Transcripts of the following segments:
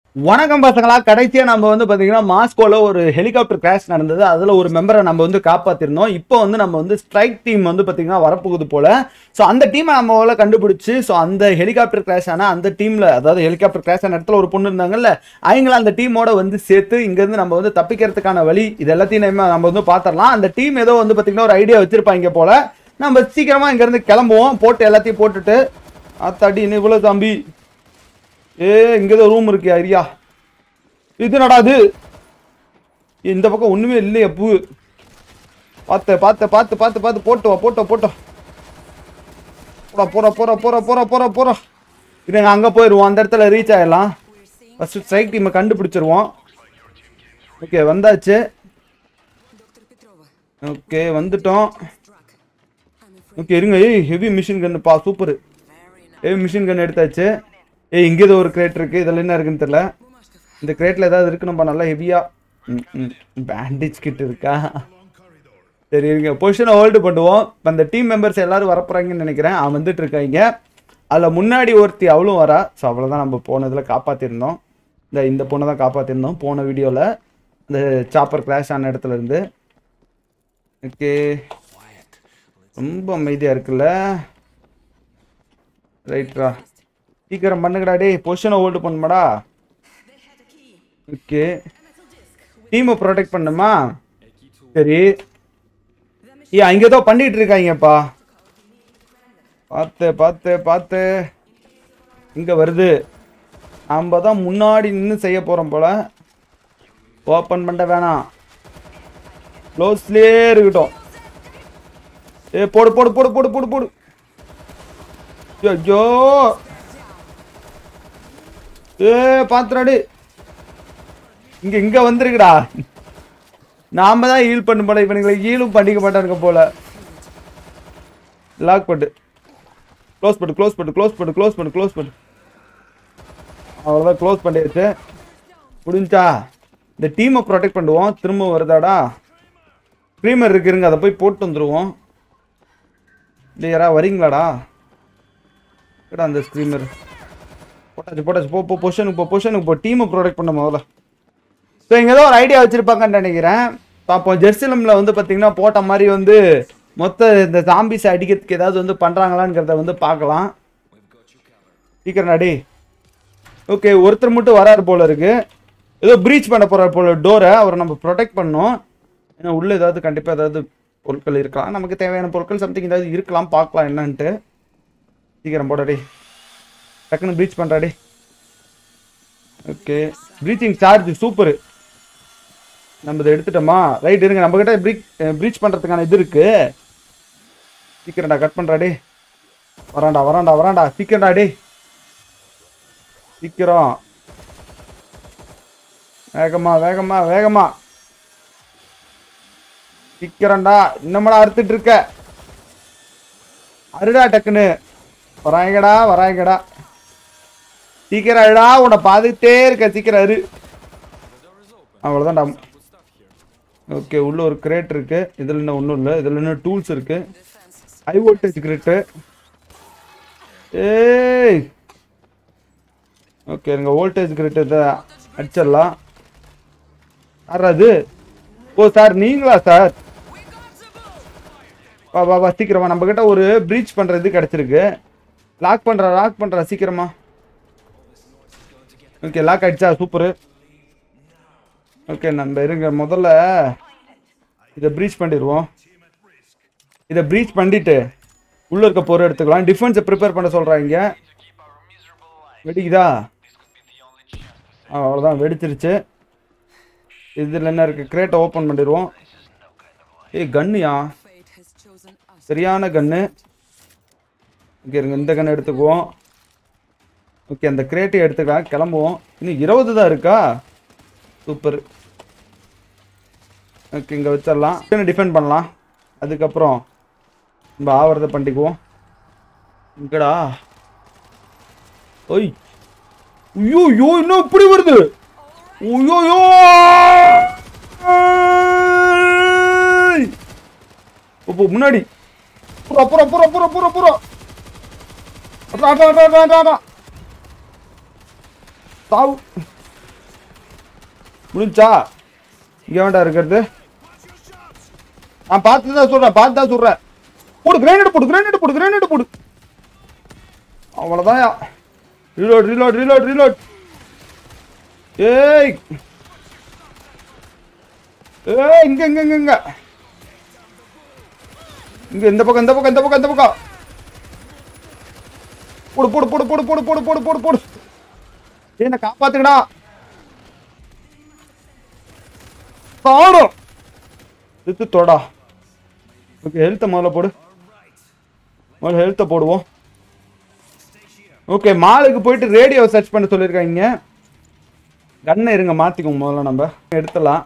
வணக்கம் பசங்களா கடைசியா நம்ம வந்து பாத்தீங்கன்னா மாஸ்கோல ஒரு ஹெலிகாப்டர் கிராஷ் நடந்தது அதுல ஒரு மெம்பரை நம்ம வந்து காப்பாத்திருந்தோம் இப்போ வந்து நம்ம வந்து ஸ்ட்ரைக் டீம் வந்து பாத்தீங்கன்னா வரப்போகுது போல ஸோ அந்த டீமை நம்ம முதல்ல கண்டுபிடிச்சு ஸோ அந்த ஹெலிகாப்டர் கிராஷ் ஆன அந்த டீம்ல அதாவது ஹெலிகாப்டர் கிராஷ் ஆன இடத்துல ஒரு பொண்ணு இருந்தாங்கல்ல அவங்கள அந்த டீமோட வந்து சேர்த்து இங்க இருந்து நம்ம வந்து தப்பிக்கிறதுக்கான வழி இது எல்லாத்தையும் நம்ம நம்ம வந்து பாத்திரலாம் அந்த டீம் ஏதோ வந்து பாத்தீங்கன்னா ஒரு ஐடியா வச்சிருப்பாங்க போல நம்ம சீக்கிரமா இங்க இருந்து கிளம்புவோம் போட்டு எல்லாத்தையும் போட்டுட்டு அத்தாடி இன்னும் இவ்வளவு தம்பி ஏ இங்க ஏதோ ரூம் இருக்கு ஐயா இது நடாது இந்த பக்கம் ஒண்ணுமே இல்லையே பூ பார்த்து பார்த்து பார்த்து பார்த்து பார்த்து போட்டு வா போட்டோம் போட்டோம் போடா போற போற போற போற போற போற இருங்க அங்க போயிடுவோம் அந்த இடத்துல ரீச் ஆயிடலாம் ஃபர்ஸ்ட் ஸ்ட்ரைக் டீமை கண்டுபிடிச்சிருவோம் ஓகே வந்தாச்சு ஓகே வந்துட்டோம் ஓகே இருங்க ஏய் ஹெவி மிஷின் கன்னு பா சூப்பர் ஹெவி மிஷின் கன் எடுத்தாச்சு ஏய் இங்கே ஏதோ ஒரு கிரேட் இருக்கு இதில் என்ன இருக்குன்னு தெரியல இந்த கிரேட்ல ஏதாவது இருக்கு நம்ம நல்லா ஹெவியா பேண்டேஜ் கிட் இருக்கா சரி இருங்க பொசிஷனை ஹோல்டு பண்ணுவோம் இப்போ அந்த டீம் மெம்பர்ஸ் எல்லாரும் வரப்போறாங்கன்னு நினைக்கிறேன் அவன் வந்துட்டு இருக்காங்க அதில் முன்னாடி ஒருத்தி அவளும் வரா ஸோ அவ்வளோதான் நம்ம போனதில் காப்பாற்றிருந்தோம் இந்த இந்த பொண்ணை தான் காப்பாற்றிருந்தோம் போன வீடியோவில் இந்த சாப்பர் கிராஷ் ஆன இடத்துல இருந்து ஓகே ரொம்ப அமைதியாக இருக்குல்ல ரைட்ரா சீக்கிரம் பண்ணுங்கடா டேய் பொசிஷனை ஹோல்டு பண்ணுமாடா ஓகே டீமை ப்ரொடெக்ட் பண்ணுமா சரி ஏ அங்கே ஏதோ பண்ணிட்டு இருக்காங்கப்பா பார்த்து பார்த்து பார்த்து இங்கே வருது நம்ம தான் முன்னாடி நின்று செய்ய போகிறோம் போல ஓப்பன் பண்ண வேணாம் க்ளோஸ்லேயே இருக்கட்டும் ஏ போடு போடு போடு போடு போடு போடு ஐயோ ஏ பாத்துறாடி இங்க இங்க வந்திருக்குடா நாம தான் ஹீல் பண்ண போல இவனுங்களை ஹீலும் பண்ணிக்க மாட்டானுங்க போல லாக் பண்ணு க்ளோஸ் பண்ணு க்ளோஸ் பண்ணு க்ளோஸ் பண்ணு க்ளோஸ் பண்ணு க்ளோஸ் பண்ணு அவ்வளோதான் க்ளோஸ் பண்ணியாச்சு முடிஞ்சா இந்த டீமை ப்ரொடெக்ட் பண்ணுவோம் திரும்ப வருதாடா ப்ரீமர் இருக்குங்க அதை போய் போட்டு வந்துருவோம் இல்லை யாரா வரீங்களாடா எடா அந்த ஸ்க்ரீமர் போட்டாச்சு போட்டாச்சு போ போ பொஷனுக்கு போ பொஷனுக்கு போ டீமை ப்ரொடெக்ட் பண்ண முதல்ல ஸோ இங்கே ஏதோ ஒரு ஐடியா வச்சுருப்பாங்கன்னு நினைக்கிறேன் பார்ப்போம் ஜெர்சிலமில் வந்து பார்த்தீங்கன்னா போட்ட மாதிரி வந்து மொத்த இந்த ஜாம்பிஸ் அடிக்கிறதுக்கு ஏதாவது வந்து பண்ணுறாங்களாங்கிறத வந்து பார்க்கலாம் சீக்கிரம் அடி ஓகே ஒருத்தர் மட்டும் வராரு போல இருக்கு ஏதோ ப்ரீச் பண்ண போறாரு போல டோரை அவரை நம்ம ப்ரொடெக்ட் பண்ணோம் ஏன்னா உள்ள ஏதாவது கண்டிப்பாக ஏதாவது பொருட்கள் இருக்கலாம் நமக்கு தேவையான பொருட்கள் சம்திங் ஏதாவது இருக்கலாம் பார்க்கலாம் என்னன்ட்டு சீக்கிரம் போடாடி டக்குன்னு ப்ரீச் பண்ணுறாடி ஓகே ப்ரீச்சிங் சார்ஜ் சூப்பர் நம்ம இதை எடுத்துட்டோமா ரைட் இருங்க நம்ம கிட்ட ப்ரீச் ப்ரீச் பண்ணுறதுக்கான இது இருக்கு சீக்கிரம்டா கட் பண்ணுறாடி வரான்டா வரான்டா வரான்டா சீக்கிரம்டா டே சீக்கிரம் வேகமா வேகமா வேகமா சீக்கிரம்டா இன்னமடா அறுத்துட்டு இருக்க அருடா டக்குன்னு வராங்கடா வராங்கடா சீக்கிரம் அழுடா உன்னை பார்த்துக்கிட்டே இருக்க சீக்கிரம் அரு அவ்வளோதான்டா ஓகே உள்ள ஒரு கிரேட் இருக்கு இதில் இன்னும் ஒன்றும் இல்லை இதில் இன்னும் டூல்ஸ் இருக்கு ஹை வோல்டேஜ் கிரேட்டு ஏய் ஓகே இருங்க வோல்டேஜ் கிரேட் இதை அடிச்சிடலாம் சார் அது ஓ சார் நீங்களா சார் வா வா வா சீக்கிரமா நம்ம கிட்ட ஒரு ப்ரீச் பண்ற இது கிடைச்சிருக்கு லாக் பண்ற லாக் பண்ற சீக்கிரமா ஓகே லாக் ஆயிடுச்சா சூப்பர் ஓகே நம்ம இருங்க முதல்ல இதை ப்ரீச் பண்ணிடுவோம் இதை ப்ரீச் பண்ணிட்டு உள்ள இருக்க பொருள் எடுத்துக்கலாம் டிஃபென்ஸை ப்ரிப்பேர் பண்ண சொல்றாங்க வெடிக்குதா ஆ, அவ்வளோதான் வெடிச்சிருச்சு இதில் என்ன இருக்கு கிரேட்டை ஓப்பன் பண்ணிடுவோம் ஏய் கன்னுயா Fate has chosen us. சரியான கன்று ஓகே இருங்க இந்த கன்று எடுத்துக்குவோம் ஓகே அந்த கிரேட்டை எடுத்துக்கலாம் கிளம்புவோம் இன்னும் இருபது தான் இருக்கா சூப்பர் ஓகே இங்கே வச்சிடலாம் டிஃபெண்ட் பண்ணலாம் அதுக்கப்புறம் நம்ம ஆவரத்தை பண்ணிக்குவோம் இங்கடா ஒய் ஐயோ ஐயோ இன்னும் இப்படி வருது ஐயோ ஐயோ இப்போ முன்னாடி புறா புறா புறா புறா புறா புறா அடா, அடா, அடா, அடா, அடா, அடா. சாவு முடிஞ்சா இங்கே வேண்டாம் இருக்கிறது நான் பார்த்து தான் சொல்கிறேன் பார்த்து தான் சொல்கிறேன் போடு கிரைனேட் போடு கிரைனேட் போடு கிரைனேட் போடு அவ்வளோதான் ரீலோட் ரீலோட் ரீலோட் ரீலோட் ஏய் ஏய் இங்க இங்க இங்க இங்க இங்க இந்த பக்கம் இந்த பக்கம் இந்த பக்கம் இந்த பக்கம் போடு போடு போடு போடு போடு போடு போடு போடு போடு என்ன காப்பாத்துக்கடா காணும் இது தொடா ஓகே ஹெல்த்தை முதல்ல போடு முதல்ல ஹெல்த்தை போடுவோம் ஓகே மாலுக்கு போயிட்டு ரேடியோ சர்ச் பண்ண சொல்லியிருக்காங்க கண்ணை இருங்க மாற்றிக்குவோம் முதல்ல நம்ம எடுத்துடலாம்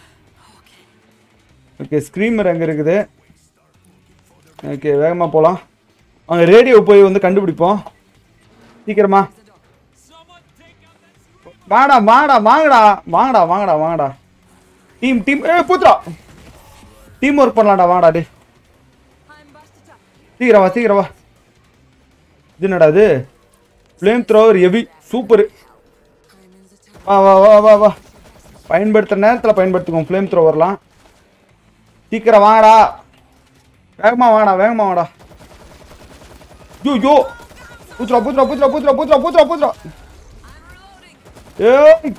ஓகே ஸ்க்ரீமர் அங்கே இருக்குது ஓகே வேகமாக போகலாம் அங்கே ரேடியோ போய் வந்து கண்டுபிடிப்போம் சீக்கிரமா வாடா வாடா வாங்கடா வாங்கடா வாங்கடா வாங்கடா டீம் டீம் ஏ பூத்துடா டீம் ஒர்க் பண்ணலாம்டா வாடா டே I'm busted up. சீக்கிரம் வா சீக்கிரம் வா இது என்னடா இது flame thrower heavy super I'm in the tower. வா வா வா வா வா பயன்படுத்துகிற நேரத்தில் பயன்படுத்திக்குவோம் ஃப்ளேம் த்ரோவர்லாம் சீக்கிரம் வாங்கடா வேகமா வாங்கடா வேகமா வாங்கடா யோ யோ பூத்துரா பூத்துரா பூத்துரா பூத்துரா பூத்துரா பூத்துரா பூத்துரா ஏய்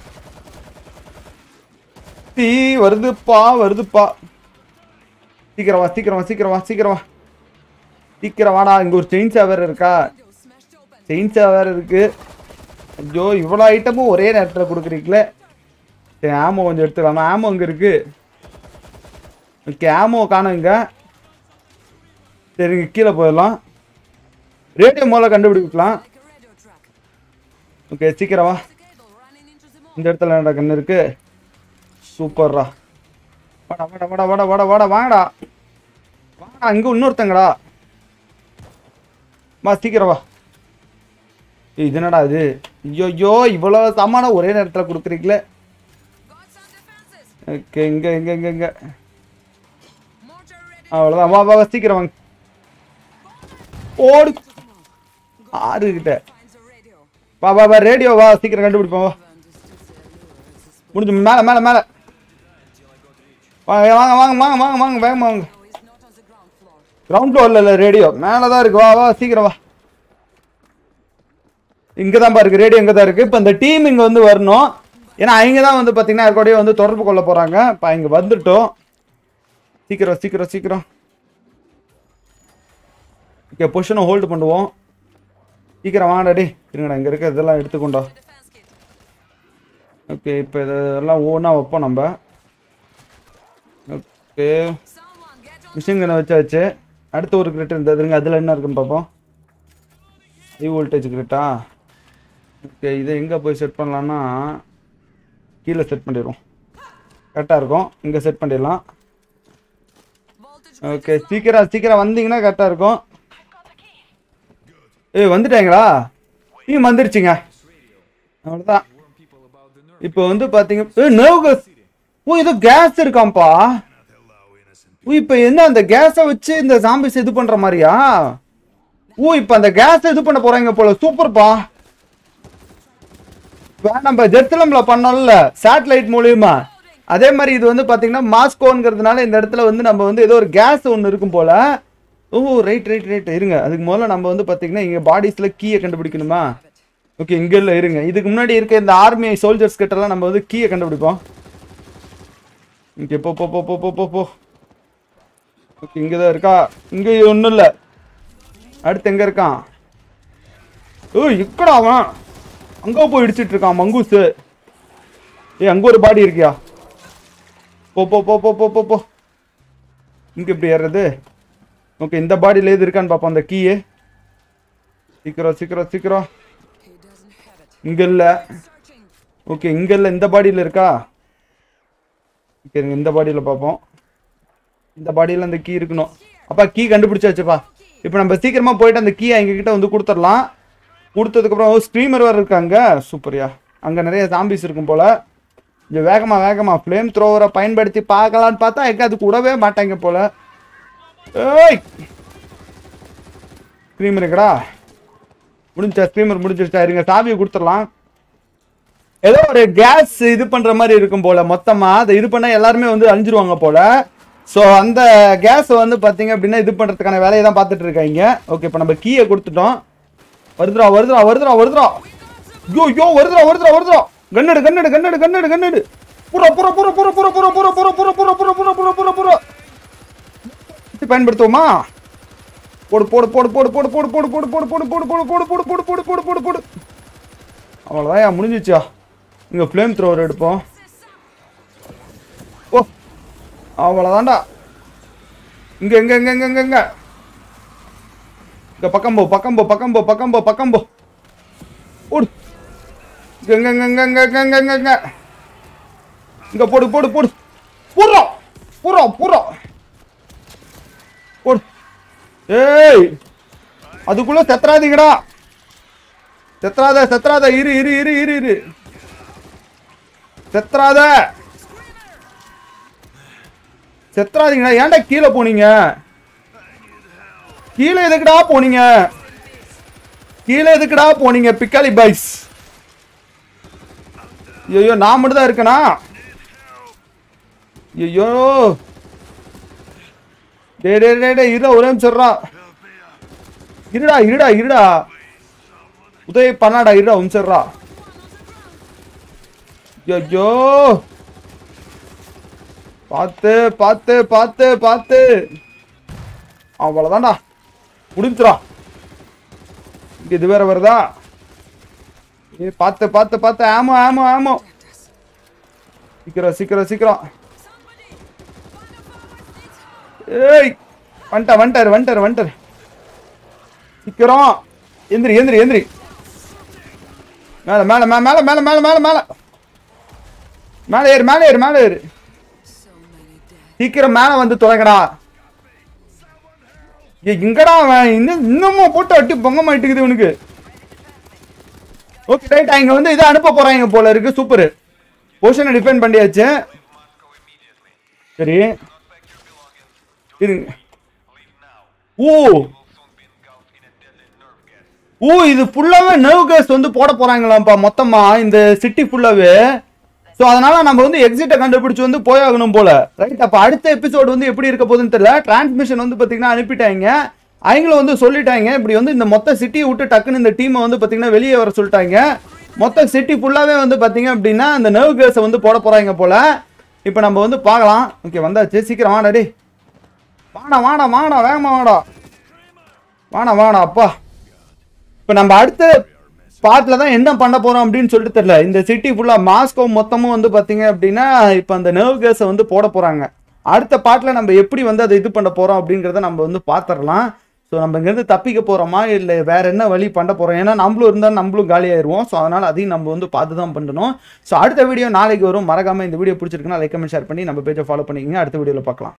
தீ வருதுப்பா வருதுப்பா சீக்கிரம் வா சீக்கிரம் வா சீக்கிரம் வா சீக்கிரம் வா சீக்கிரம் வாடா இங்க ஒரு செயின் வேற இருக்கா Window smashed open. செயின்ஸா வேற இருக்கு ஐயோ இவ்வளோ ஐட்டமும் ஒரே நேரத்தில் கொடுக்குறீங்களே சரி ஆமோ கொஞ்சம் எடுத்துக்கலாமா ஆமோ அங்கே இருக்கு ஓகே ஆமோ காணுங்க சரிங்க கீழே போயிடலாம் ரேடியோ முதல்ல கண்டுபிடிக்கலாம் Like a radio track. Okay சீக்கிரம் வா The cable running into the moon. இந்த இடத்துல என்னடா கண்ணு இருக்கு சூப்பர்ரா வாடா வாடா வாடா வாடா வாடா வாடா வாங்கடா வாடா அங்கே இன்னொருத்தங்கடா வா சீக்கிரம் வா ஏய், இது என்னடா இது ஐயோ ஐயோ இவ்வளோ சாமான ஒரே நேரத்தில் கொடுக்குறீங்களே Got some defenses. ஓகே இங்கே இங்கே இங்கே இங்கே Mortar ready. அவ்வளோதான் வா வா வா, சீக்கிரம் வாங்க ஓடு ஆறு கிட்ட Finds a radio. வா வா வா ரேடியோ வா சீக்கிரம் கண்டுபிடிப்போம் வா Understood the allure. This is முடிஞ்சு மேலே மேலே மேலே வாங்க வாங்க வாங்க வாங்க வாங்க வாங்க வேகமா வாங்க now is not on the ground floor. Ground ஃப்ளோரில் இல்லை ரேடியோ மேலே தான் இருக்கு வா வா சீக்கிரம் வா இங்கே தான் இருக்கு ரேடியோ இங்கே தான் இருக்குது இப்போ இந்த டீம் இங்கே வந்து வரணும் ஏன்னா அவங்க தான் வந்து பார்த்தீங்கன்னா யாருக்கூடயே வந்து தொடர்பு கொள்ள போகிறாங்க இப்போ இங்கே வந்துட்டோம் சீக்கிரம் சீக்கிரம் சீக்கிரம் ஓகே பொசிஷனை ஹோல்டு பண்ணுவோம் சீக்கிரம் வாங்கடா டே இருங்கடா இங்கே இருக்க இதெல்லாம் எடுத்துக்கொண்டோம் Defense kit. ஓகே இப்போ இதெல்லாம் ஒவ்வொன்றா வைப்போம் நம்ம okay Someone get on. Machine கண்ணை வச்சாச்சு அடுத்து ஒரு கிரிட் இருந்ததுங்க அதில் என்ன இருக்குன்னு பார்ப்போம் ஹை வோல்டேஜ் கிரிட்டா ஓகே இதை எங்கே போய் செட் பண்ணலான்னா கீழே செட் பண்ணிடுவோம் கரெக்டாக இருக்கும் இங்கே செட் பண்ணிடலாம் Voltage. ஓகே சீக்கிரம் சீக்கிரம் வந்தீங்கன்னா கரெக்டாக இருக்கும் ஏய் வந்துட்டாங்களா டீம் வந்துருச்சுங்க அவ்வளோதான் இப்போ வந்து பார்த்தீங்க ஏ நர்வஸ் ஓ ஏதோ கேஸ் இருக்காம்ப்பா ஓ இப்போ என்ன அந்த கேஸை வச்சு இந்த ஜாம்பிஸ் இது பண்ணுற மாதிரியா ஓ இப்போ அந்த கேஸை இது பண்ண போகிறாங்க போல சூப்பர்ப்பா இப்போ நம்ம ஜெர்சலம்ல பண்ணோம்ல சேட்டலைட் மூலியமா அதே மாதிரி இது வந்து பாத்தீங்கன்னா மாஸ்கோங்கிறதுனால இந்த இடத்துல வந்து நம்ம வந்து ஏதோ ஒரு கேஸ் ஒன்று இருக்கும் போல ஓ ரைட் ரைட் ரைட் இருங்க அதுக்கு முதல்ல நம்ம வந்து பாத்தீங்கன்னா இங்க பாடிஸ்ல கீயை கண்டுபிடிக்கணுமா ஓகே இங்க இல்ல இருங்க இதுக்கு முன்னாடி இருக்க இந்த ஆர்மி சோல்ஜர்ஸ் கிட்ட எல்லாம் நம்ம வந்து கீயை கண்டுபிடிப்போம் இங்க போ போ போ போ போ போ போ ஓகே இங்க தான் இருக்கா இங்க ஒன்றும் இல்லை அடுத்து எங்க இருக்கான் ஓ இக்கடா அவன் அங்க போய் இடிச்சிட்டு இருக்கான் மங்கூஸ் ஏய் அங்க ஒரு பாடி இருக்கியா போ போ போ போ போ போ போ இங்க எப்படி ஏறுறது ஓகே இந்த பாடியில் எது இருக்கான்னு பார்ப்போம் அந்த கீயே சீக்கிரம் சீக்கிரம் சீக்கிரம் He doesn't have it. இங்க இல்ல Searching. ஓகே இங்க இல்ல இந்த பாடியில் இருக்கா ஓகே இருங்க, இந்த பாடியில் பார்ப்போம் இந்த பாடியில் அந்த கீ இருக்கணும் அப்பா கீ கண்டுபிடிச்சாச்சுப்பா இப்போ நம்ம சீக்கிரமா போயிட்டு அந்த கீயை எங்க கிட்ட வந்து கொடுத்துடலாம் கொடுத்ததுக்கப்புறம் ஸ்க்ரீமர் வேறு இருக்காங்க சூப்பர்யா அங்கே நிறைய ஜாம்பிஸ் இருக்கும் போல இங்கே வேகமா வேகமா ஃப்ளேம் த்ரோவரை பயன்படுத்தி பார்க்கலான்னு பார்த்தா எங்க அது கூடவே மாட்டாங்க போல ஏய் ஸ்க்ரீமர் இருக்கடா முடிஞ்சா ஸ்க்ரீமர் முடிஞ்சிருச்சா இருங்க சாவியை கொடுத்துடலாம் ஏதோ ஒரு கேஸ் இது பண்ற மாதிரி இருக்கும் போல மொத்தமா அதை இது பண்ணா எல்லாருமே வந்து அழிஞ்சிருவாங்க போல ஸோ அந்த கேஸ் வந்து பாத்தீங்க அப்படின்னா இது பண்றதுக்கான வேலையை தான் பார்த்துட்டு இருக்காங்க ஓகே இப்போ நம்ம கீயை கொடுத்துட்டோம் வருதுடா வருதுடா வருதுடா வருதுடா ஐயோ ஐயோ வருதுடா வருதுடா வருதுடா கண்ணெடு கண்ணெடு கண்ணெடு கண்ணெடு கண்ணெடு புற புற புற புற புற புற புற புற புற புற புற புற புற புற புற இது பயன்படுத்துவோமா போடு போடு போடு போடு போடு போடு போடு போடு போடு போடு போடு போடு போடு போடு போடு போடு போடு போடு போடு அவ்வளோதான் முடிஞ்சிச்சா இங்கே ஃப்ளேம் த்ரோவர் எடுப்போம் ஓ அவ்வளோதான்டா இங்கே இங்கே இங்கே இங்கே இங்கே இங்கே இங்கே பக்கம் போ பக்கம் போ பக்கம் போ பக்கம் போ பக்கம் போ போடு இங்கே இங்கே இங்கே இங்கே இங்கே இங்கே இங்கே இங்கே இங்கே போடு போடு போடு புறோம் புறோம் புறோம் போடு ஏய் அதுக்குள்ள செத்துறாதீங்கடா செத்துறாத செத்துறாத இரு இரு இரு இரு இரு செத்துறாத செத்துறாதீங்கடா ஏன்டா கீழே போனீங்க கீழே எதுக்குடா போனீங்க கீழே எதுக்குடா போனீங்க பிக்காலி பாய்ஸ் ஐயோ நான் மட்டும் தான் இருக்கேனா ஐயோ டே டே டே டே இருடா ஒரே நிமிஷம் இருடா. இருடா இருடா இருடா உதவி பண்ணாடா இருடா உம்சர்றா ஐயோ பார்த்து பார்த்து பார்த்து பார்த்து அவ்வளோதான்டா முடிஞ்சிரா இங்க இது வேற வருதா ஏ பார்த்து பார்த்து பார்த்து ஆமோ ஆமோ ஆமோ சீக்கிரம் சீக்கிரம் சீக்கிரம் ஏய் வந்துட்டா வந்துட்டாரு வந்துட்டாரு வந்துட்டாரு சீக்கிரம் எந்திரி எந்திரி எந்திரி மேல மேல மே- மேல மேல மேல மேல மேல மேல ஏறு மேல ஏறு மேல ஏறு So many dead. சீக்கிரம் மேல வந்து தொலைங்கடா ஏய், இங்கடா அவன் இன்னும் இன்னமும் போட்டு அட்டி பொங்க மாட்டேங்குது இவனுக்கு ஓகே ரைட் இங்க வந்து இதை அனுப்ப போறாங்க போல இருக்கு சூப்பர் பொசிஷனை டிஃபெண்ட் பண்ணியாச்சு சரி இருங்க ஓ ஓ இது ஃபுல்லாவே நர்வ் கேஸ் வந்து போட போறாங்களாம்ப்பா மொத்தமா இந்த சிட்டி ஃபுல்லாவே ஸோ அதனால நம்ம வந்து எக்ஸிட்டை கண்டுபிடிச்சு வந்து போயாகணும் போல ரைட் அப்போ அடுத்த எபிசோடு வந்து எப்படி இருக்க போகுதுன்னு தெரியல டிரான்ஸ்மிஷன் வந்து பார்த்தீங்கன்னா அனுப்பிட்டாங்க அவங்களும் வந்து சொல்லிட்டாங்க இப்படி வந்து இந்த மொத்த சிட்டியை விட்டு டக்குன்னு இந்த டீமை வந்து பார்த்தீங்கன்னா வெளியே வர சொல்லிட்டாங்க மொத்த சிட்டி ஃபுல்லாகவே வந்து பார்த்தீங்க அப்படின்னா அந்த நர்வ் கேஸை வந்து போட போகிறாங்க போல இப்போ நம்ம வந்து பார்க்கலாம் ஓகே வந்தாச்சு சீக்கிரம் வாடா டேய் வாடா வாடா வாடா வேகமா வாடா வாடா வாடா அப்பா இப்போ நம்ம அடுத்த பார்ட்டில் தான் என்ன பண்ண போகிறோம் அப்படின்னு சொல்லிட்டு தெரியல இந்த சிட்டி ஃபுல்லாக மாஸ்கோ மொத்தமும் வந்து பார்த்தீங்க அப்படின்னா இப்போ அந்த நர்வ் கேஸை வந்து போட போகிறாங்க அடுத்த பார்ட்டில் நம்ம எப்படி வந்து அதை இது பண்ண போகிறோம் அப்படிங்கிறத நம்ம வந்து பார்த்துடலாம் ஸோ நம்ம இங்கேருந்து தப்பிக்க போகிறோமா இல்லை வேற என்ன வழி பண்ண போகிறோம் ஏன்னா நம்மளும் இருந்தால் நம்மளும் காலியாயிருவோம் ஸோ அதனால் அதையும் நம்ம வந்து பார்த்து தான் பண்ணணும் ஸோ அடுத்த வீடியோ நாளைக்கு வரும் மறக்காமல் இந்த வீடியோ பிடிச்சிருக்குன்னா லைக் கமெண்ட் ஷேர் பண்ணி நம்ம பேஜை ஃபாலோ பண்ணிக்கங்க அடுத்த வீடியோவில் பார்க்கலாம்